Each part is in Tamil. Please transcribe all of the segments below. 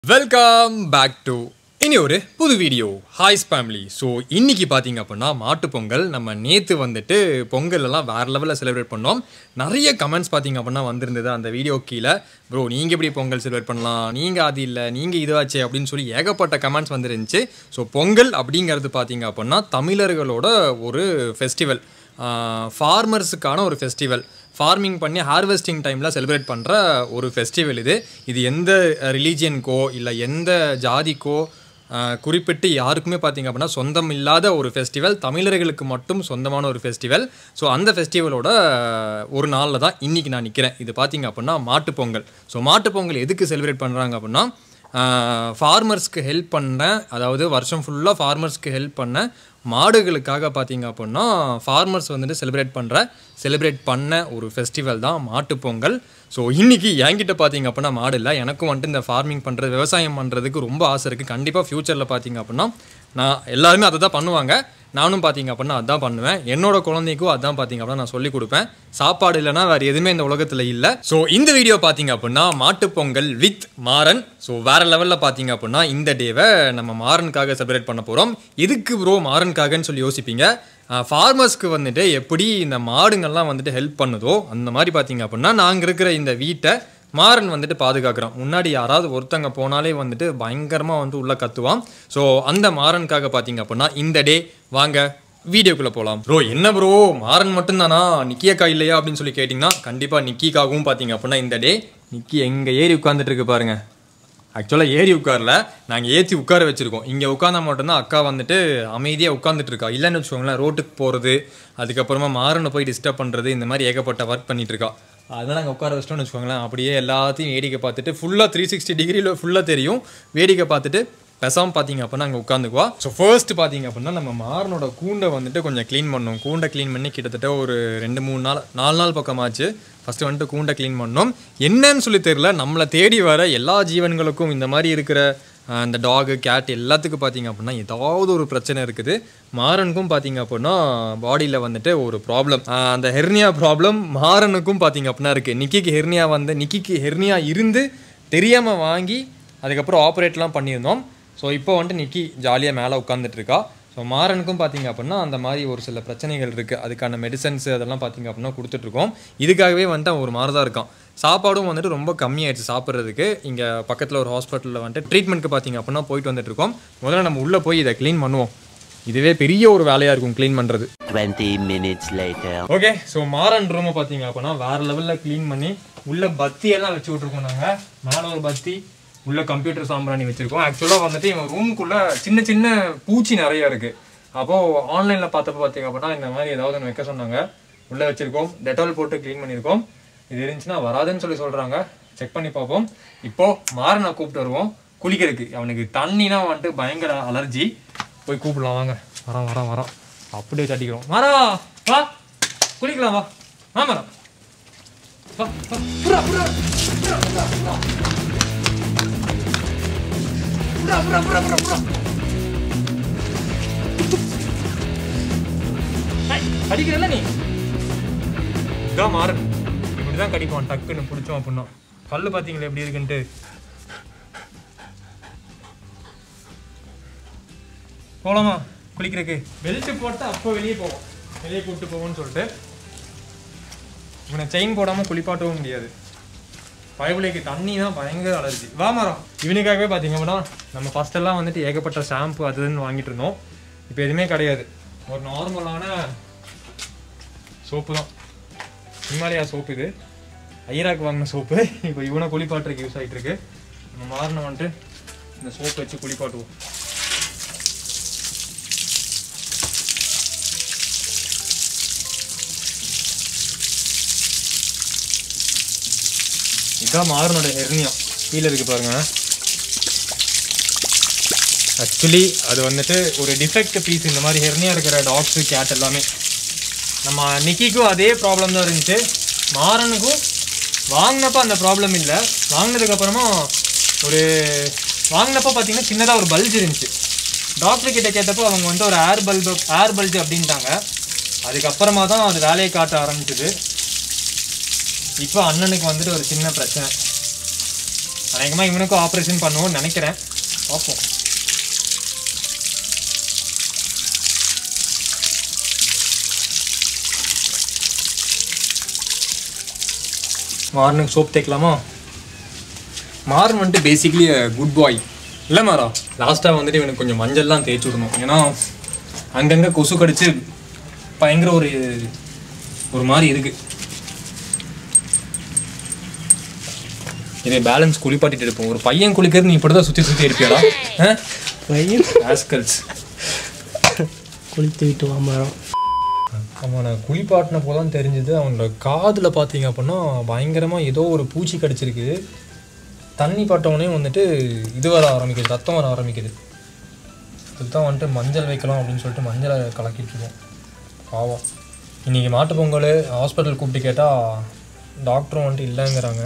வெல்கம் பேக் டு இனி ஒரு புது வீடியோ ஹாய்ஸ் ஃபேமிலி ஸோ இன்னைக்கு பார்த்தீங்க அப்படின்னா மாட்டுப் பொங்கல் நம்ம நேற்று வந்துட்டு பொங்கல் எல்லாம் வேற லெவலில் செலிப்ரேட் பண்ணோம் நிறைய கமெண்ட்ஸ் பார்த்தீங்க அப்படின்னா வந்திருந்தது அந்த வீடியோ கீழே ப்ரோ நீங்கள் எப்படி பொங்கல் செலிப்ரேட் பண்ணலாம் நீங்கள் அது இல்லை நீங்கள் இதுவாச்சே அப்படின்னு சொல்லி ஏகப்பட்ட கமெண்ட்ஸ் வந்துருந்துச்சு ஸோ பொங்கல் அப்படிங்கிறது பார்த்தீங்க அப்படின்னா தமிழர்களோட ஒரு ஃபெஸ்டிவல் ஃபார்மர்ஸுக்கான ஒரு ஃபெஸ்டிவல் ஃபார்மிங் பண்ணி ஹார்வெஸ்டிங் டைமில் செலிப்ரேட் பண்ணுற ஒரு ஃபெஸ்டிவல் இது இது எந்த ரிலீஜியனுக்கோ இல்லை எந்த ஜாதிக்கோ ஆஹ், குறிப்பிட்டு யாருக்குமே பார்த்தீங்க அப்படின்னா சொந்தம் இல்லாத ஒரு ஃபெஸ்டிவல் தமிழர்களுக்கு மட்டும் சொந்தமான ஒரு ஃபெஸ்டிவல் ஸோ அந்த ஃபெஸ்டிவலோட ஒரு நாளில் தான் இன்றைக்கி நான் நிற்கிறேன் இது பார்த்தீங்க அப்படின்னா மாட்டுப் பொங்கல் ஸோ மாட்டுப் பொங்கல் எதுக்கு செலிப்ரேட் பண்ணுறாங்க அப்படின்னா ஃபார்மர்ஸ்க்கு ஹெல்ப் பண்ண அதாவது வருஷம் ஃபுல்லாக ஃபார்மர்ஸ்க்கு ஹெல்ப் பண்ண மாடுகளுக்காக பார்த்தீங்க அப்படின்னா ஃபார்மர்ஸ் வந்துட்டு செலிப்ரேட் பண்ணுற செலிப்ரேட் பண்ண ஒரு ஃபெஸ்டிவல் தான் மாட்டுப் பொங்கல் ஸோ இன்றைக்கி என்கிட்ட பார்த்தீங்க அப்படின்னா மாடு இல்லை எனக்கும் வந்துட்டு இந்த ஃபார்மிங் பண்ணுறது விவசாயம் பண்ணுறதுக்கு ரொம்ப ஆசை இருக்குது கண்டிப்பாக ஃப்யூச்சரில் பார்த்தீங்க அப்படின்னா நான் எல்லாருமே அதை தான் பண்ணுவாங்க நானும் பார்த்தீங்க அப்படின்னா அதான் பண்ணுவேன் என்னோட குழந்தைக்கும் அதான் பார்த்தீங்க அப்படின்னா நான் சொல்லி கொடுப்பேன் சாப்பாடு இல்லைன்னா வேறு எதுவுமே இந்த உலகத்தில் இல்லை ஸோ இந்த வீடியோ பார்த்தீங்க அப்படின்னா மாட்டுப் பொங்கல் வித் மாறன் ஸோ வேற லெவலில் பார்த்தீங்க அப்படின்னா இந்த டேவை நம்ம மாறனுக்காக செலிப்ரேட் பண்ண போகிறோம் எதுக்கு ப்ரோ மாறனுக்காகன்னு சொல்லி யோசிப்பீங்க ஃபார்மர்ஸ்க்கு வந்துட்டு எப்படி இந்த மாடுங்கள்லாம் வந்துட்டு ஹெல்ப் பண்ணுதோ அந்த மாதிரி பார்த்தீங்க அப்படின்னா நாங்கள் இருக்கிற இந்த வீட்டை மாறன் வந்துட்டு பாதுகாக்கிறோம் முன்னாடி யாராவது ஒருத்தங்க போனாலே வந்துட்டு பயங்கரமாக வந்து உள்ள கத்துவான் ஸோ அந்த மாறனுக்காக பார்த்தீங்க அப்படின்னா இந்த டே வாங்க வீடியோக்குள்ளே போகலாம் ப்ரோ என்ன ப்ரோ மாறன் மட்டும்தானா நிக்கியக்கா இல்லையா அப்படின்னு சொல்லி கேட்டிங்கன்னா கண்டிப்பாக நிக்கிக்காகவும் பார்த்தீங்க அப்படின்னா இந்த டே நிக்கி எங்கே ஏறி உட்காந்துட்டு இருக்கு பாருங்க ஆக்சுவலாக ஏறி உட்காரல நாங்கள் ஏற்றி உட்கார வச்சுருக்கோம் இங்கே உட்காந்தா மட்டும்தான் அக்கா வந்துட்டு அமைதியாக உட்காந்துட்டு இருக்கா இல்லைன்னு வச்சுக்கோங்களேன் ரோட்டுக்கு போகிறது அதுக்கப்புறமா மாறனை போய் டிஸ்டர்ப் பண்ணுறது இந்த மாதிரி ஏகப்பட்ட ஒர்க் பண்ணிட்டு இருக்கா அதனால் நாங்கள் உட்கார வச்சிட்டோம்னு வச்சுக்கோங்களேன் அப்படியே எல்லாத்தையும் வேடிக்கை பார்த்துட்டு ஃபுல்லாக த்ரீ சிக்ஸ்டி டிகிரியில் ஃபுல்லாக தெரியும் வேடிக்கை பார்த்துட்டு பெசாமல் பார்த்தீங்க அப்படின்னா அங்கே உட்காந்துக்குவா ஸோ ஃபர்ஸ்ட் பார்த்தீங்க அப்படின்னா நம்ம மாறனோட கூண்டை வந்துட்டு கொஞ்சம் க்ளீன் பண்ணோம் கூண்டை க்ளீன் பண்ணி கிட்டத்தட்ட ஒரு ரெண்டு மூணு நாள் நாலு நாள் பக்கமாச்சு ஃபஸ்ட்டு வந்துட்டு கூண்டை க்ளீன் பண்ணோம் என்னன்னு சொல்லி தெரியல நம்மளை தேடி வர எல்லா ஜீவன்களுக்கும் இந்த மாதிரி இருக்கிற அஹ், இந்த டாகு கேட் எல்லாத்துக்கும் பார்த்தீங்க அப்படின்னா ஏதாவது ஒரு பிரச்சனை இருக்குது மாறனுக்கும் பார்த்தீங்க அப்படின்னா பாடியில் வந்துட்டு ஒரு ப்ராப்ளம் அந்த ஹெர்னியா ப்ராப்ளம் மாறனுக்கும் பார்த்தீங்க அப்படின்னா இருக்குது நிக்கிக்கு ஹெர்னியா வந்து நிக்கிக்கு ஹெர்னியா இருந்து தெரியாமல் வாங்கி அதுக்கப்புறம் ஆப்ரேட்லாம் பண்ணியிருந்தோம் ஸோ இப்போ வந்துட்டு நிக்கி ஜாலியாக மேலே உட்காந்துட்டு இருக்கா ஸோ மாறனுக்கும் பார்த்தீங்க அப்படின்னா அந்த மாதிரி ஒரு சில பிரச்சனைகள் இருக்குது அதுக்கான மெடிசன்ஸ் அதெல்லாம் பார்த்தீங்க அப்படின்னா கொடுத்துட்ருக்கோம் இதுக்காகவே வந்துட்டு அவன் ஒரு மாதிரி தான் இருக்கான் சாப்பாடும் வந்துட்டு ரொம்ப கம்மியாயிடுச்சு சாப்பிட்றதுக்கு இங்கே பக்கத்தில் ஒரு ஹாஸ்பிட்டலில் வந்துட்டு ட்ரீட்மெண்ட்க்கு பார்த்தீங்க அப்படின்னா போயிட்டு வந்துட்டு இருக்கோம் முதல்ல நம்ம உள்ளே போய் இதை க்ளீன் பண்ணுவோம் இதுவே பெரிய ஒரு வேலையாக இருக்கும் க்ளீன் பண்ணுறது 20 minutes later. Okay so Maran ரூமை பார்த்தீங்க அப்படின்னா வேற லெவலில் க்ளீன் பண்ணி உள்ள பத்தி எல்லாம் வச்சு விட்ருக்கோம் நாங்கள் மேலே ஒரு பத்தி உள்ள கம்ப்யூட்டர் சாம்பிராணி வச்சிருக்கோம் ஆக்சுவலாக வந்துட்டு இவன் ரூமுக்குள்ள சின்ன சின்ன பூச்சி நிறைய இருக்கு அப்போ ஆன்லைனில் பார்த்தப்ப பார்த்தீங்க அப்படின்னா இந்த மாதிரி ஏதாவது ஒன்று வைக்க சொன்னாங்க உள்ள வச்சிருக்கோம் டெட்டால் போட்டு க்ளீன் பண்ணியிருக்கோம் இது இருந்துச்சுன்னா வராதுன்னு சொல்லி சொல்றாங்க செக் பண்ணி பார்ப்போம் இப்போ மாறனை கூப்பிட்டு வருவோம் குளிக்கிறதுக்கு அவனுக்கு தண்ணினா வந்துட்டு பயங்கர அலர்ஜி போய் கூப்பிடலாம் வாங்க வரோம் வரோம் வரோம் அப்படியே தட்டிக்கிறோம் வரா வா குளிக்கலாம் வா வா மரம் வா வா புறா புறா புறா புறா புறா புறா புறா புறா புறா ஏய், கடிக்கிறல்ல நீ இதான் மாறன் இப்படிதான் கடிப்பான் டக்குன்னு பிடிச்சோம் அப்படின்னா பல்லு பார்த்தீங்களா எப்படி இருக்குன்ட்டு போலாமா குளிக்கிறதுக்கு பெல்ட் போட்டு அப்போ வெளியே போவோம் வெளியே கூப்பிட்டு போவோம்னு சொல்லிட்டு இவனை செயின் போடாமல் குளிப்பாட்டவும் முடியாது பயபிளைக்கு தண்ணி தான் பயங்கர அலர்ஜி வா மரம் இவனுக்காகவே பார்த்தீங்க அப்படின்னா நம்ம first எல்லாம் வந்துட்டு ஏகப்பட்ட ஷாம்பு அது இதுன்னு வாங்கிட்டு இருந்தோம் இப்போ எதுவுமே கிடையாது ஒரு நார்மலான சோப்பு தான் ஹிமாலயா சோப்பு இது ஐயராக்கு வாங்கின சோப்பு இப்போ இவனை குளிப்பாட்டுறதுக்கு யூஸ் ஆகிட்டு இருக்கு நம்ம மாறின வந்துட்டு இந்த சோப்பு வச்சு குளிப்பாட்டுவோம் இதான் மாறனோட ஹெர்னியா கீழே இருக்கு பாருங்க ஆக்சுவலி அது வந்துட்டு ஒரு டிஃபெக்ட் பீஸ் இந்த மாதிரி ஹெர்னியா இருக்கிற டாக்ஸு கேட் எல்லாமே நம்ம நிக்கிக்கும் அதே ப்ராப்ளம் தான் இருந்துச்சு மாறனுக்கும் வாங்கினப்ப அந்த ப்ராப்ளம் இல்லை வாங்கினதுக்கு அப்புறமா ஒரு வாங்கினப்ப பார்த்தீங்கன்னா சின்னதாக ஒரு பல்ஜ் இருந்துச்சு டாக்டர் கிட்ட கேட்டப்போ அவங்க வந்து ஒரு ஏர் பல்பு ஏர் பல்ஜ் அப்படின்ட்டாங்க அதுக்கப்புறமா தான் அது வேலையை காட்ட ஆரம்பிச்சது இப்போ அண்ணனுக்கு வந்துட்டு ஒரு சின்ன பிரச்சனை அநேகமாக இவனுக்கும் ஆப்ரேஷன் பண்ணுவோம்னு நினைக்கிறேன் பார்ப்போம் மார்னுக்கு சோப் தேய்க்கலாமா மார்ன் வந்துட்டு பேசிக்லி குட் பாய் இல்லை மாறா லாஸ்ட்டாக வந்துட்டு இவனுக்கு கொஞ்சம் மஞ்சள்லாம் தேய்ச்சி விடணும் ஏன்னா அங்கங்கே கொசு கடிச்சு பயங்கர ஒரு ஒரு மாதிரி இருக்கு இதை பேலன்ஸ் குளிப்பாட்டிட்டு இருப்போம் ஒரு பையன் குளிக்கிறது நீ இப்படி தான் சுற்றி சுற்றி இருப்பியாடா பையன் ஆஸ்கல்ஸ் குளித்து விட்டு வாமரம் அவனை குளிப்பாட்டின போதான் தெரிஞ்சது அவனோட காதில் பார்த்தீங்க அப்படின்னா பயங்கரமாக ஏதோ ஒரு பூச்சி கடிச்சிருக்கு தண்ணி பட்டவொடனே வந்துட்டு இது வர ஆரம்பிக்குது ரத்தம் வர ஆரம்பிக்குது அதுதான் வந்துட்டு மஞ்சள் வைக்கலாம் அப்படின்னு சொல்லிட்டு மஞ்சளை கலக்கிட்டு இருக்கோம் பாவம் இன்றைக்கி மாட்டு பொங்கல் ஹாஸ்பிட்டல் கூப்பிட்டு கேட்டால் டாக்டரும் வந்துட்டு இல்லைங்கிறாங்க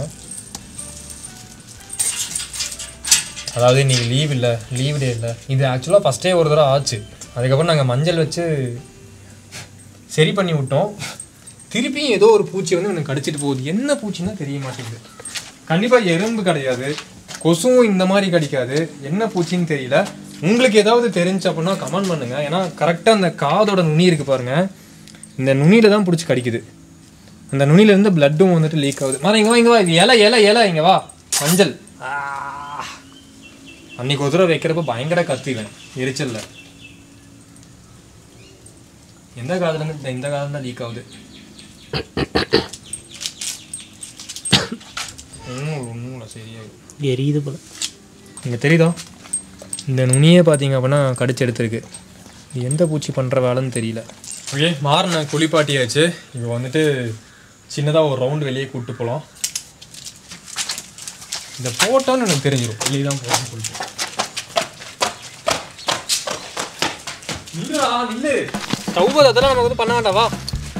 அதாவது இன்னைக்கு லீவ் இல்லை லீவ் டே இல்லை இது ஆக்சுவலாக ஃபஸ்ட்டே ஒரு தடவை ஆச்சு அதுக்கப்புறம் நாங்கள் மஞ்சள் வச்சு சரி பண்ணி விட்டோம் திருப்பியும் ஏதோ ஒரு பூச்சி வந்து எனக்கு கடிச்சிட்டு போகுது என்ன பூச்சின்னா தெரிய மாட்டேங்குது கண்டிப்பாக எறும்பு கிடையாது கொசுவும் இந்த மாதிரி கடிக்காது என்ன பூச்சின்னு தெரியல உங்களுக்கு ஏதாவது தெரிஞ்சு அப்படின்னா கமெண்ட் பண்ணுங்க ஏன்னா கரெக்டாக அந்த காதோட நுனி இருக்கு பாருங்க இந்த நுனியில தான் பிடிச்சி கடிக்குது அந்த நுனியில இருந்து பிளட்டும் வந்துட்டு லீக் ஆகுது மாற இங்க வா இங்க வா இது இலை இலை இலை இங்க வா மஞ்சள் ஆ. அன்னைக்கு ஒரு தடவை வைக்கிறப்ப பயங்கர கத்திவேன் எரிச்சல்ல எந்த காதுல இருந்து இந்த- இந்த காதுல தான் லீக் ஆகுது ஒன்றும் ஒன்றும் இல்லை சரியாகும் எரியுது போல இங்கே தெரியுதா இந்த நுனியே பார்த்தீங்க அப்படின்னா கடிச்சு எடுத்திருக்கு இது எந்த பூச்சி பண்ணுற வேலைன்னு தெரியல ஓகே மாறின குளிப்பாட்டியாச்சு இப்போ வந்துட்டு சின்னதாக ஒரு ரவுண்டு வெளியே கூப்பிட்டு போகலாம் இந்த போட்டோன்னு எனக்கு தெரிஞ்சிடும் வெளியே தான் போகணும்னு சொல்லிட்டு நில்லுடா, நில்லு ஸ்டவ் அதெல்லாம் நம்ம வந்து பண்ண வேண்டாம் வா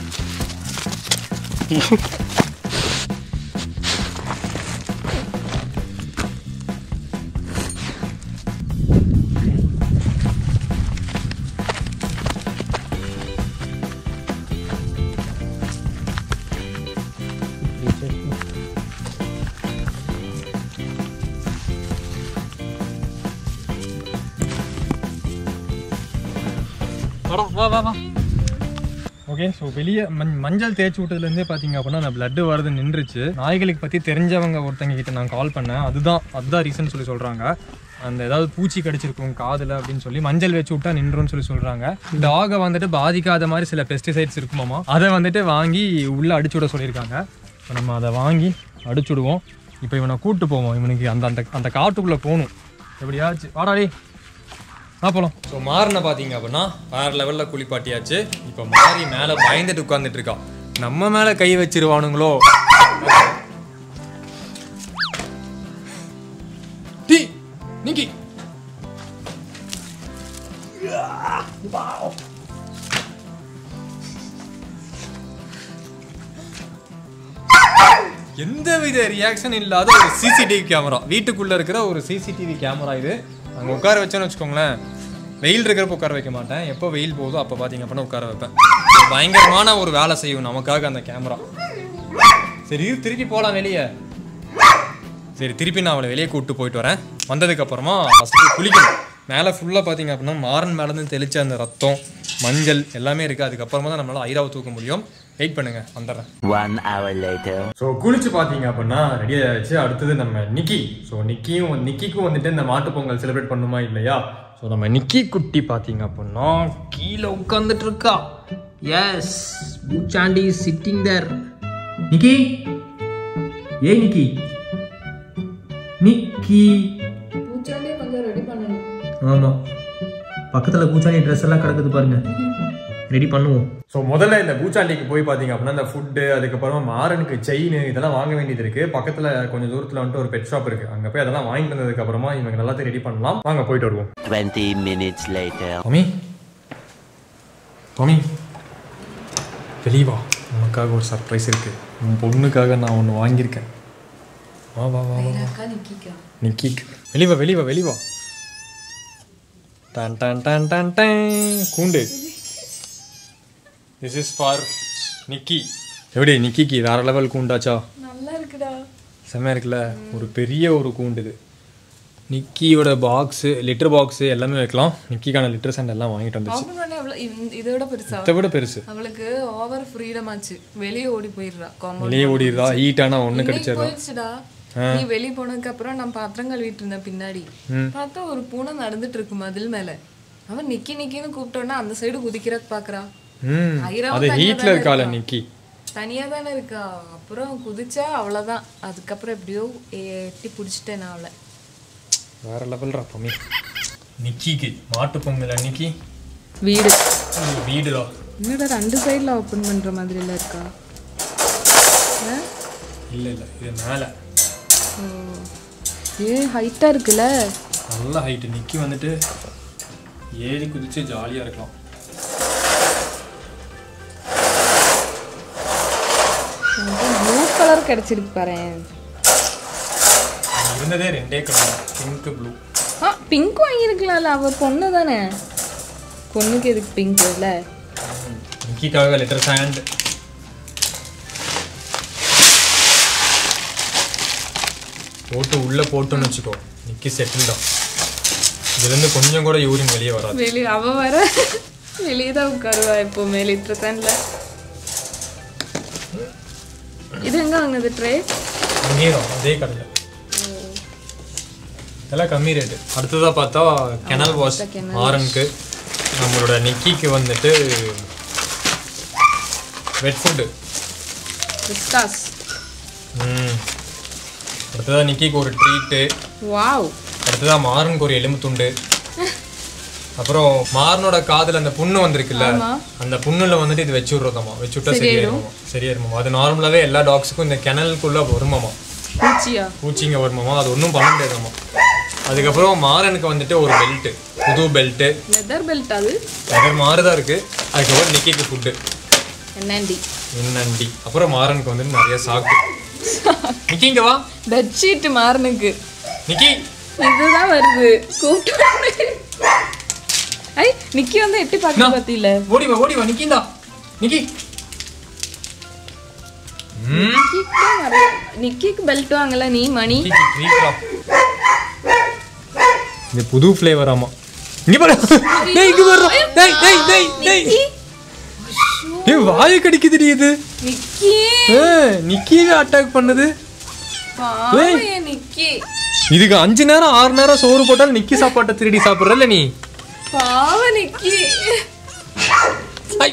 வாடா, வா வா வா ஓகே ஸோ வெளியே மஞ் மஞ்சள் தேய்ச்சி விட்டதுலேருந்தே பார்த்தீங்க அப்படின்னா அந்த blood வரது நின்றுச்சு நாய்களுக்கு பற்றி தெரிஞ்சவங்க ஒருத்தங்க கிட்ட நான் கால் பண்ணேன் அதுதான் அதுதான் ரீசன் சொல்லி சொல்கிறாங்க அந்த ஏதாவது பூச்சி கடிச்சிருக்கும் காதில் அப்படின்னு சொல்லி மஞ்சள் வச்சு விட்டா நின்றும்னு சொல்லி சொல்கிறாங்க டாகை வந்துட்டு பாதிக்காத மாதிரி சில பெஸ்டிசைட்ஸ் இருக்குமாமா அதை வந்துட்டு வாங்கி உள்ளே அடிச்சு விட சொல்லியிருக்காங்க இப்போ நம்ம அதை வாங்கி அடிச்சு விடுவோம் இப்போ இவனை கூப்பிட்டு போவோம் இவனுக்கு அந்த அந்த அந்த காட்டுக்குள்ளே போகணும் எப்படியாச்சு வாடாடி ஆ போலாம் ஸோ மாறின பார்த்தீங்க அப்படின்னா வேற லெவலில் குளிப்பாட்டியாச்சு இப்போ மாறி மேலே பயந்துட்டு உட்காந்துட்டு இருக்கான் நம்ம மேலே கை வச்சிருவானுங்களோ டீ நிக்கி எந்த வித ரியாக்ஷன் இல்லாத ஒரு சிசிடிவி கேமரா வீட்டுக்குள்ள இருக்கிற ஒரு சிசிடிவி கேமரா இது அங்கே உட்கார வச்சோன்னு வச்சுக்கோங்களேன் வெயில் இருக்கிறப்ப உட்கார வைக்க மாட்டேன் எப்போ வெயில் போகுதோ அப்போ பார்த்தீங்க அப்படின்னா உட்கார வைப்பேன் ஒரு பயங்கரமான ஒரு வேலை செய்யும் நமக்காக அந்த கேமரா சரி இரு, திருப்பி போகலாம் வெளியே சரி திருப்பி நான் அவளை வெளியே கூப்பிட்டு போயிட்டு வரேன் வந்ததுக்கு அப்புறமா ஃபஸ்ட்டு குளிக்கணும் மேலே ஃபுல்லாக பார்த்தீங்க அப்படின்னா மாறன் மேலேருந்து தெளிச்ச அந்த ரத்தம் மஞ்சள் எல்லாமே இருக்குது அதுக்கப்புறமா தான் நம்மளால ஐராவை தூக்க முடியும் வெயிட் பண்ணுங்க வந்துடுறேன் One hour later. ஸோ குளிச்சு பார்த்தீங்க அப்படின்னா ரெடி ஆயிடுச்சு அடுத்தது நம்ம நிக்கி ஸோ நிக்கியும் நிக்கிக்கும் வந்துட்டு இந்த மாட்டுப் பொங்கல் செலிப்ரேட் பண்ணுமா இல்லையா ஸோ நம்ம நிக்கி குட்டி பார்த்தீங்க அப்படின்னா கீழே உட்காந்துட்டு இருக்கா எஸ் பூச்சாண்டி சிட்டிங் தேர் நிக்கி ஏ நிக்கி நிக்கி பூச்சாண்டியே கொஞ்சம் ரெடி பண்ணணும் ஆமாம் பக்கத்தில் பூச்சாண்டி ட்ரெஸ் எல்லாம் கிடக்குது பாருங்க ரெடி பண்ணுவோம் ஸோ முதல்ல இந்த பூச்சாண்டிக்கு போய் பார்த்தீங்க அப்படின்னா இந்த ஃபுட்டு அதுக்கப்புறமா மாறனுக்கு செயின் இதெல்லாம் வாங்க வேண்டியது இருக்கு பக்கத்தில் கொஞ்சம் தூரத்தில் வந்துட்டு ஒரு பெட் ஷாப் இருக்கு அங்கே போய் அதெல்லாம் வாங்கிட்டு வந்ததுக்கு அப்புறமா இவங்க எல்லாத்தையும் ரெடி பண்ணலாம் வாங்க போயிட்டு வருவோம் 20 minutes later. tommy tommy வெளியே வா உனக்காக ஒரு சர்ப்ரைஸ் இருக்கு உன் பொண்ணுக்காக நான் ஒன்று வாங்கியிருக்கேன் வா வா வா வா அக்கா நிக்கிக்கா நிக்கி வெளிவா வெளிவா வெளிவா டன் டன் டன் டன் டன் கூண்டு திஸ் இஸ் ஃபார் நிக்கி எப்படி நிக்கிக்கு வேற லெவல் கூண்டாச்சா நல்லா இருக்குடா செம்மையா இருக்குல்ல ஒரு பெரிய ஒரு கூண்டு இது நிக்கியோட பாக்ஸு லிட்டர் பாக்ஸு எல்லாமே வைக்கலாம் நிக்கிக்கான லிட்டர் சாண்ட் எல்லாம் வாங்கிட்டு வந்துச்சு ஓப்பன் பண்ண எவ்வளோ இதை விட பெருசா இதை விட பெருசு அவளுக்கு ஓவர் ஃப்ரீடம் ஆச்சு வெளியே ஓடி போயிடுறா காம்பவுண்ட் வெளியே ஓடிடுறா ஹீட்டானா ஒன்று இன்னைக்கு கடிச்சிடுறா போயிடுச்சுடா நீ வெளியே போனதுக்கு அப்புறம் நான் பாத்திரம் கழுவிட்டு இருந்தேன் பின்னாடி பார்த்தா ஒரு பூனை நடந்துட்டு இருக்கு மதில் மேல அவன் நிக்கி நிக்கின்னு கூப்பிட்டோன்னா அந்த சைடு குதிக்கிறக்கு பாக்குறா ம் ஐராவும் அது தனியா ஹீட்டில் தானே இருக்கால இருக்கா. நிக்கி தனியா தானே இருக்கா அப்புறம் குதிச்சா அவ்வளவுதான் அதுக்கப்புறம் எப்படியோ எட்டி பிடிச்சிட்டேன் நான் அவளை வேற லெவல்ரா பம்மி நிக்கிக்கு மாட்டு பொங்கல் அன்னைக்கு வீடு வீடுடா என்னடா ரெண்டு சைடுல ஓப்பன் பண்ற மாதிரி எல்லாம் இருக்கா ஆ? இல்லை இல்லை இது மேலே ஓ. ஏ ஹைட்டா இருக்குல்ல நல்ல ஹைட்டு நிக்கி வந்துட்டு ஏறி குதிச்சு ஜாலியாக இருக்கலாம் ப்ளூ கலர் கிடைச்சிருக்கு பாரு இருந்ததே ரெண்டே கலர் பிங்க் ப்ளூ ஆ பிங்க் வாங்கியிருக்கலாம்ல அவ பொண்ணு தானே பொண்ணுக்கு எதுக்கு பிங்க் இல்ல நிக்கிக்காக லெட்டர் சாண்ட் போட்டு உள்ளே போட்டோன்னு வச்சுக்கோ நிக்கி செட்டில் தான் இதுலேருந்து கொஞ்சம் கூட யூரின் வெளியே வராது வெளியே அவ வர வெளியே தான் உட்காருவா எப்போவுமே லிட்டர் தான்ல இது எங்க வாங்கினது ட்ரே அங்கேயே தான் அதே கடையில் இதெல்லாம் கம்மி ரேட்டு அடுத்ததாக பார்த்தா கெனல் வாஷ் ஆரனுக்கு நம்மளோட நிக்கிக்கு வந்துட்டு வெட் ஃபுட்டு விஸ்காஸ் ம் அடுத்ததாக நிக்கிக்கு ஒரு ட்ரீட்டு வாவ் அடுத்ததாக மாறனுக்கு ஒரு எலும்பு துண்டு அப்புறம் மாறனோட காதுல அந்த புண்ணு வந்திருக்குல்ல அந்த புண்ணுல வந்துட்டு இது வச்சு விடுறதாமா வச்சு விட்டா சரியாயிருமாமா சரியாயிருமாமா அது நார்மலாவே எல்லா டாக்ஸுக்கும் இந்த கிணலுக்குள்ள வருமாமா பூச்சியா பூச்சிங்க வருமாமா அது ஒன்றும் பண்ண முடியாதாமா அதுக்கப்புறம் மாறனுக்கு வந்துட்டு ஒரு பெல்ட்டு புது பெல்ட்டு லெதர் பெல்ட் அது அது மாறுதான் இருக்கு அதுக்கப்புறம் நிக்கிக்கு ஃபுட்டு என்னண்டி என்னண்டி அப்புறம் மாறனுக்கு வந்துட்டு நிறைய சாக்கு நிக்கி இங்க வா பெட்ஷீட் மாறனுக்கு நிக்கி இதுதான் வருது கூப்பிட்டு ஐ நிக்கி வந்து எட்டி பார்க்க பாத்தியில ஓடி வா ஓடி வா நிக்கிந்தா நிக்கி ம் நிக்கிக்கு தான் நிறைய- நிக்கிக்கு பெல்ட் வாங்கல நீ மணி இது புது ஃப்ளேவர் ஆமா இங்க பாரு டேய் இங்க பாரு டேய் டேய் டேய் டேய் ஏய் வாய் கடிக்குதுடி இது நிக்கி ஏய் நிக்கியே அட்டாக் பண்ணுது பாவம் என் நிக்கி இதுக்கு அஞ்சு நேரம் ஆறு நேரம் சோறு போட்டாலும் நிக்கி சாப்பாட்டை திருடி சாப்பிடுறல நீ பாவ நிக்கி ஐ.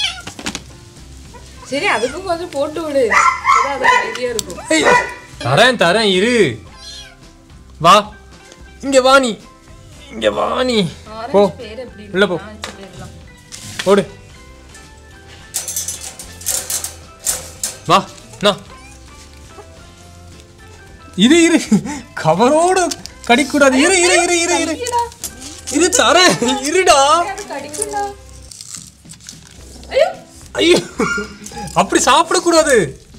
சரி அதுக்கும் கொஞ்சம் போட்டு விடு அப்பதான் அது அமைதியா இருக்கும் ஏய், தரேன் தரேன் இரு வா இங்க வா நீ இங்க வா நீ போ பேர் எப்படி உள்ள போ நான் வச்ச பேர்லாம் ஓடு வா நான் இரு இரு கவரோட கடிக்கூடாது இரு இரு இரு இரு இரு இரு தரேன் இருடா அது கடிக்கும்டா ஐயோ அப்படி சாப்பிடக்கூடாது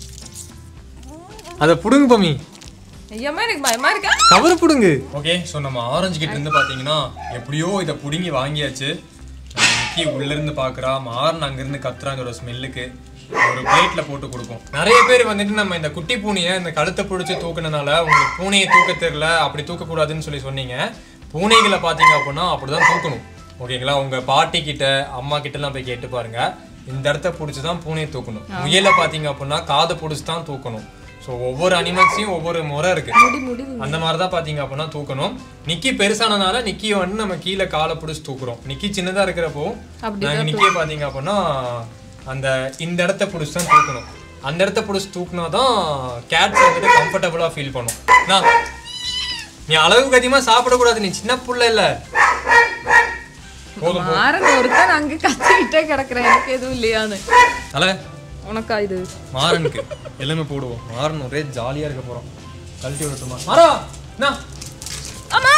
அதை புடுங்கு பமி ஐயம்மா எனக்கு பயமா இருக்கா கவர் புடுங்கு ஓகே ஸோ நம்ம ஆரஞ்சு கிட்ட இருந்து பார்த்தீங்கன்னா எப்படியோ இதை புடுங்கி வாங்கியாச்சு நம்ம நிக்கி உள்ள இருந்து பார்க்குறா மாறன் அங்கிருந்து கத்துறா இதோட ஸ்மெல்லுக்கு ஒரு பிளேட்ல போட்டு கொடுப்போம் நிறைய பேர் வந்துட்டு நம்ம இந்த குட்டி பூனையை இந்த கழுத்தை பிடிச்சி தூக்குனதுனால உங்களுக்கு பூனையை தூக்க தெரியல அப்படி தூக்கக்கூடாதுன்னு சொல்லி சொன்னீங்க பூனைகளை பார்த்தீங்க அப்படின்னா அப்படிதான் தூக்கணும் ஓகேங்களா உங்க பாட்டி கிட்ட அம்மா கிட்ட எல்லாம் போய் கேட்டு பாருங்க இந்த இடத்த பிடிச்சி தான் பூனையை தூக்கணும் முயலை பார்த்தீங்க அப்படின்னா காதை பிடிச்சி தான் தூக்கணும் ஸோ ஒவ்வொரு அனிமல்ஸையும் ஒவ்வொரு முறை இருக்கு அந்த மாதிரி தான் பார்த்தீங்க அப்படின்னா தூக்கணும் நிக்கி பெருசானனால நிக்கியை வந்து நம்ம கீழே காலை பிடிச்சி தூக்குறோம் நிக்கி சின்னதா இருக்கிறப்போ நாங்கள் நிக்கியை பார்த்தீங்க அப்படின்னா அந்த இந்த இடத்த பிடிச்சி தான் தூக்கணும் அந்த இடத்த பிடிச்சி தூக்குனா தான் கேட்ஸ் வந்துட்டு கம்ஃபர்டபுளாக ஃபீல் பண்ணும் நான் நீ அளவுக்கு அதிகமாக சாப்பிடக்கூடாது நீ சின்ன புள்ள இல்ல போதும் மாறன் ஒருத்தன் அங்க கத்திக்கிட்டே கிடக்குறேன் எனக்கு எதுவும் இல்லையான்னு தல உனக்கா இது மாறனுக்கு எல்லாமே போடுவோம் மாறன் ஒரே ஜாலியா இருக்க போறோம் கழட்டி விடட்டுமா மாறா என்ன அம்மா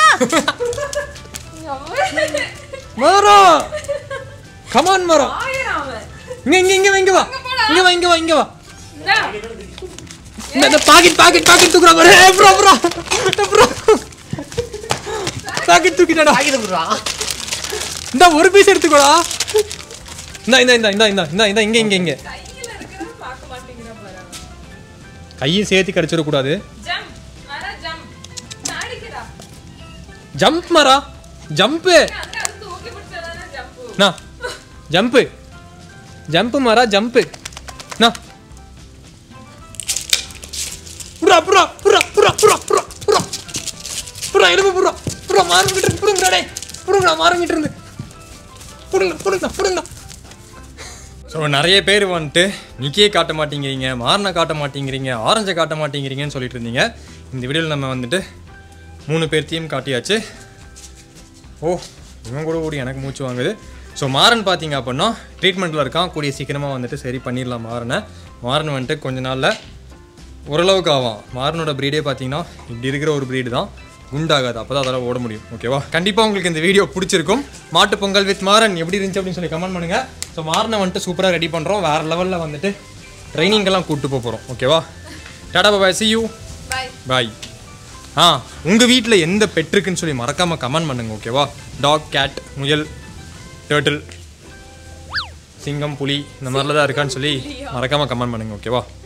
மாறா கமான் மாறா ஆயிரம் அவன் இங்க இங்க இங்க வா, இங்க வா இங்க வா இங்க வா இங்க வா இந்தா. இந்த இந்த பாக்கெட் பாக்கெட் பாக்கெட் தூக்குறா பாரு ஏய் ப்ரோ ப்ரோ ப்ரோ பாக்கெட் தூக்கிட்டடா இந்த ஒரு பீஸ் எடுத்துக்கோடா இந்த இந்த இந்த இந்த இந்த இந்த இந்த இங்க இங்க இங்க கையில இருக்கிறத பார்க்க மாட்டேங்கிறான் பாரு அவன். கையும் சேர்த்து கடிச்சிட கூடாது ஜா ஜம்ப் மாறா ஜம்ப்பு நா ஜம்ப்பு ஜம்ப்பு மாறா ஜம்ப்பு நா புறா புறா புறா புறா புறா புறா புறா புறா எலும்பு புறா புறா மாறுங்கிட்டு இருந்து புடுங்கடா டேய் புடுங்கடா மாறுங்கிட்டு இருந்து புடுங்க புடுங்க புடுங்க ஸோ நிறைய பேர் வந்துட்டு நிக்கியே காட்ட மாட்டேங்கிறீங்க மாறின காட்ட மாட்டேங்கிறீங்க ஆரஞ்சை காட்ட மாட்டேங்கிறீங்கன்னு சொல்லிட்டு இருந்தீங்க இந்த வீடியோவில் நம்ம வந்துட்டு மூணு பேர்த்தையும் காட்டியாச்சு ஓ இவன் கூட ஓடி எனக்கு மூச்சு வாங்குது ஸோ மாறன் பார்த்தீங்க அப்படின்னா ட்ரீட்மெண்ட்டில் இருக்கான் கூடிய சீக்கிரமாக வந்துட்டு சரி பண்ணிடலாம் மாறனை மாறன் வந்துட்டு கொஞ்ச நாளில் ஓரளவுக்கு ஆவான் மாறனோட ப்ரீடே பார்த்தீங்கன்னா இப்படி இருக்கிற ஒரு ப்ரீடு தான் குண்டாகாது அப்போ தான் அதெல்லாம் ஓட முடியும் ஓகேவா கண்டிப்பாக உங்களுக்கு இந்த வீடியோ பிடிச்சிருக்கும் மாட்டு பொங்கல் வித் மாறன் எப்படி இருந்துச்சு அப்படின்னு சொல்லி கமெண்ட் பண்ணுங்கள் ஸோ மாறனை வந்துட்டு சூப்பராக ரெடி பண்ணுறோம் வேறு லெவலில் வந்துட்டு ட்ரைனிங்கெல்லாம் கூப்பிட்டு போக போகிறோம் ஓகேவா tata bye see you bye bye ஆ உங்கள் வீட்டில் எந்த பெட் இருக்குன்னு சொல்லி மறக்காமல் கமெண்ட் பண்ணுங்க ஓகேவா டாக் கேட் முயல் டேர்ட்டில் சிங்கம் புலி இந்த மாதிரிலாம் தான் இருக்கான்னு சொல்லி மறக்காமல் கமெண்ட் பண்ணுங்க ஓகேவா